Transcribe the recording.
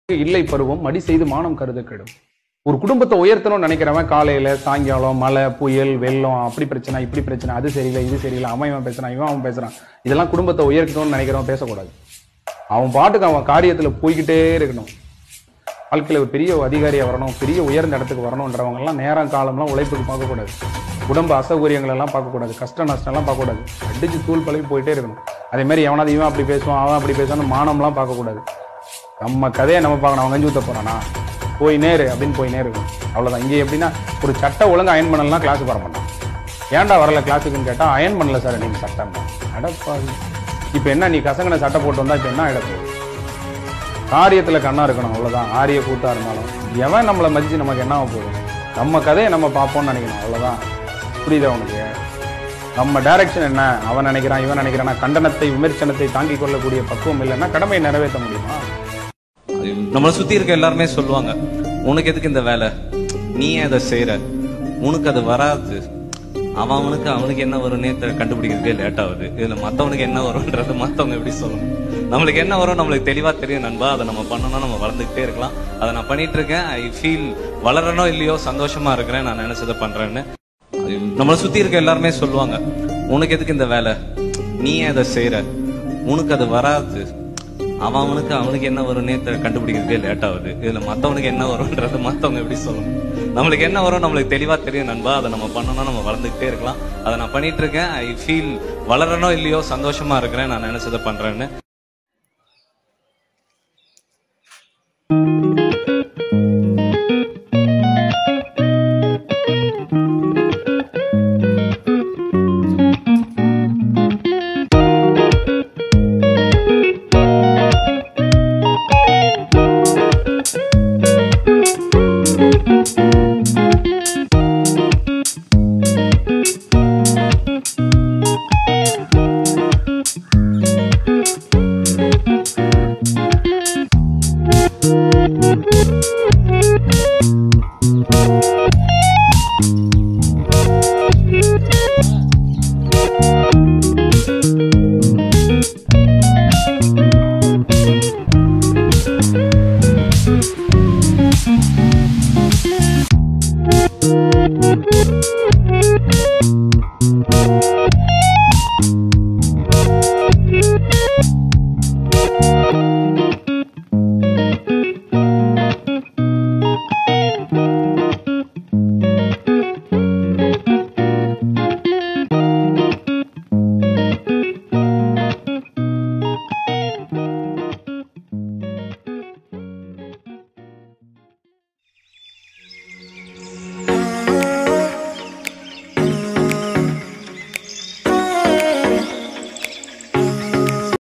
இல்லை பருவம் மடி செய்து மானம் கருத கெடும் ஒரு குடும்பத்தை உயர்த்தணும்னு நினைக்கிறவன் காலையில சாயங்காலம் மழை புயல் வெள்ளம் அப்படி பிரச்சனை இப்படி பிரச்சனை அது சரியில்லை இது சரியில்லை அவன் இவன் பேசுறான் இவன் அவன் பேசுறான் இதெல்லாம் குடும்பத்தை உயர்த்தணும்னு நினைக்கிறவன் பேசக்கூடாது அவன் பாட்டுக்கு அவன் காரியத்துல போய்கிட்டே இருக்கணும் வாழ்க்கையில ஒரு பெரிய அதிகாரியா வரணும் பெரிய உயர்ந்த இடத்துக்கு வரணுன்றவங்க எல்லாம் நேரம் காலம்லாம் உழைப்புக்கு பார்க்கக்கூடாது குடும்ப அசௌகரியங்கள் எல்லாம் பார்க்கக்கூடாது கஷ்ட நஷ்டம் எல்லாம் பார்க்கக்கூடாது அடிச்சு தூள் பழகி போயிட்டே இருக்கணும் அதே மாதிரி எவனாவது இவன் அப்படி பேசுவான் அவன் அப்படி பேசுவான்னு மானம்லாம் பார்க்கக்கூடாது நம்ம கதையை நம்ம பார்க்கணும் அவன் கஞ்சி ஊத்த போறானா போய் நேரு அப்படின்னு போய் நேரு அவ்வளவுதான் இங்கே எப்படின்னா ஒரு சட்டை ஒழுங்கா அயன் பண்ணலாம் கிளாஸுக்கு வர மாட்டான் ஏன்டா வரல கிளாஸுக்குன்னு கேட்டா அயன் பண்ணல சார் நீங்க சட்டம் அடப்பாவி இப்போ என்ன நீ கசங்கன சட்டை போட்டு வந்தா இப்போ என்ன ஆயிடப்போ காரியத்துல கண்ணா இருக்கணும் அவ்வளவுதான் ஆரிய கூத்தா இருந்தாலும் எவன் நம்மளை மதிச்சு நமக்கு என்ன ஆக போகுது நம்ம கதையை நம்ம பார்ப்போம்னு நினைக்கணும் அவ்வளவுதான் புரியுதா உனக்கு நம்ம டைரக்ஷன் என்ன அவன் நினைக்கிறான் இவன் நினைக்கிறான் கண்டனத்தை விமர்சனத்தை தாங்கிக் கொள்ளக்கூடிய பக்குவம் இல்லைன்னா கடமையை நிறைவேற்ற முடியுமா நம்மளை சுத்தி இருக்க எல்லாருமே சொல்லுவாங்க உனக்கு எதுக்கு இந்த வேலை நீ ஏன் அதை செய்யற உனக்கு அது வராது அவன் அவனுக்கு அவனுக்கு என்ன வரும்னே தெ- கண்டுபிடிக்கிறதுக்கே லேட் ஆகுது இதுல மத்தவனுக்கு என்ன வரும்ன்றது மத்தவங்க எப்படி சொல்லணும் நம்மளுக்கு என்ன வரும் நம்மளுக்கு தெளிவா தெரியும் நண்பா அதை நம்ம பண்ணணும் நம்ம வளர்ந்துகிட்டே இருக்கலாம் அதை நான் பண்ணிட்டு இருக்கேன் ஐ ஃபீல் வளரனோ இல்லையோ சந்தோஷமா இருக்கிறேன் நான் நினைச்சதை பண்றேன்னு நம்மளை சுத்தி இருக்க எல்லாருமே சொல்லுவாங்க உனக்கு எதுக்கு இந்த வேலை நீ ஏன் அதை செய்யற உனக்கு அது வராது அவன் அவனுக்கு அவனுக்கு என்ன வரும்னே தெ- கண்டுபிடிக்கிறதுக்கே லேட் ஆகுது இதுல மத்தவனுக்கு என்ன வரும்ன்றது மத்தவங்க எப்படி சொல்லணும் நம்மளுக்கு என்ன வரும் நம்மளுக்கு தெளிவா தெரியும் நண்பா அதை நம்ம பண்ணணும் நம்ம வளர்ந்துகிட்டே இருக்கலாம் அதை நான் பண்ணிட்டு இருக்கேன் ஐ ஃபீல் வளரனோ இல்லையோ சந்தோஷமா இருக்கிறேன் நான் நினைச்சதை பண்றேன்னு